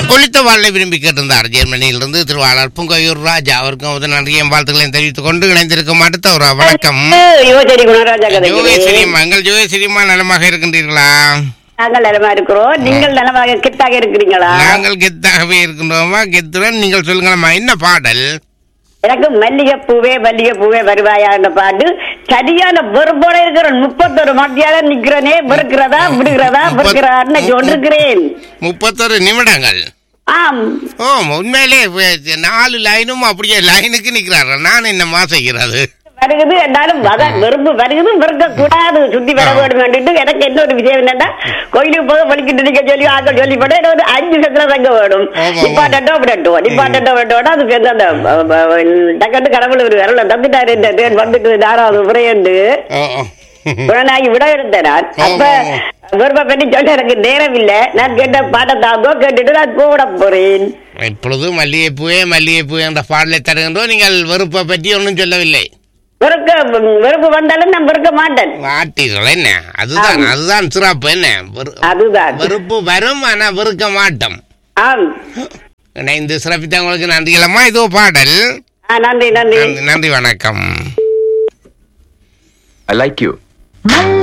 ஒலித்த வாழ்லை விரும்பி கேட்டிருந்தார் ஜெர்மனியிலிருந்து திருவாளர் புங்கையூர் ராஜா அவருக்கும் முதல் நன்றியும் வாழ்த்துக்களையும் தெரிவித்துக் கொண்டு இணைந்திருக்கும் அடுத்த ஒரு வணக்கம் யுவசரி குணராஜா கதை ஜோகேஸ்வரியம்மா எங்கள் ஜோகேஸ்வரியம்மா நலமாக இருக்கின்றீர்களா நாங்கள் நலமா இருக்கிறோம் நீங்கள் நலமாக கிட்டாக இருக்கிறீங்களா நாங்கள் கெத்தாகவே இருக்கின்றோமா கெத்துடன் நீங்கள் சொல்லுங்களம்மா என்ன பாடல் எனக்கு மல்லிகை பூவே மல்லிகை பூவே வருவாயா என்ற பாட்டு சரியான வெறுப்போட இருக்கிறேன் முப்பத்தொரு மத்தியாக நிக்கிறனே வெறுக்கிறதா விடுகிறதா வெறுக்கிறான்னு சொல்லிருக்கிறேன் முப்பத்தொரு நிமிடங்கள் ஆம் ஓ உண்மையிலே வே- நாலு லைனும் அப்படியே லைனுக்கு நிக்கிறாரு நான் என்னமா செய்கிறது வருகுது என்றாலும் அதான் வெறுப்பு வருகுது வெறுக்க கூடாது சுத்தி வர வேண்டும் என்று எனக்கு என்ன ஒரு விஷயம் என்னன்னா கோயிலுக்கு போக வலிக்கிட்டு நிக்க சொல்லி ஆக்கள் சொல்லி போட ஒரு அஞ்சு சத்திர தங்க வேணும் ஆமா. நிப்பாட்டோ விடட்டும் நிப்பாட்டோ விட்டோட அதுக்கு வந்து அந்த ப- ப- டக்கட்டு கடவுள் ஒரு விரல தந்துட்டாரு இந்த தேன் வந்துட்டு ஆறாவது முறையண்டு ஓ ஓ. புலனாகி விட எடுத்தேன் நான். அப்ப ஆமா, வெறுப்பை பற்றி சொல்ல எனக்கு நேரம் இல்ல நான் கேட்ட பாட்டை தாங்கோ கேட்டுட்டு நான் போட போறேன் இப்பொழுது மல்லிகைப்பூவே மல்லிகைப்பூ என்ற பாடலை தருகின்றோம் நீங்கள் வெறுப்பை பற்றி ஒன்றும் சொல்லவில்லை வெறுக்க வெறுப்பு வந்தாலும் நான் வெறுக்க மாட்டேன் மாட்டீர்கள் என்ன அதுதான் ஆமா. அதுதான் சிறப்பு என்ன வெறு- அதுதான் வெறுப்பு வரும் ஆனா வெறுக்க மாட்டோம் ஆம் இணைந்து சிறப்பித்தவங்களுக்கு நன்றிகளம்மா இதோ பாடல் ஆ, நன்றி நன்றி நன்றி- நன்றி வணக்கம் I like you.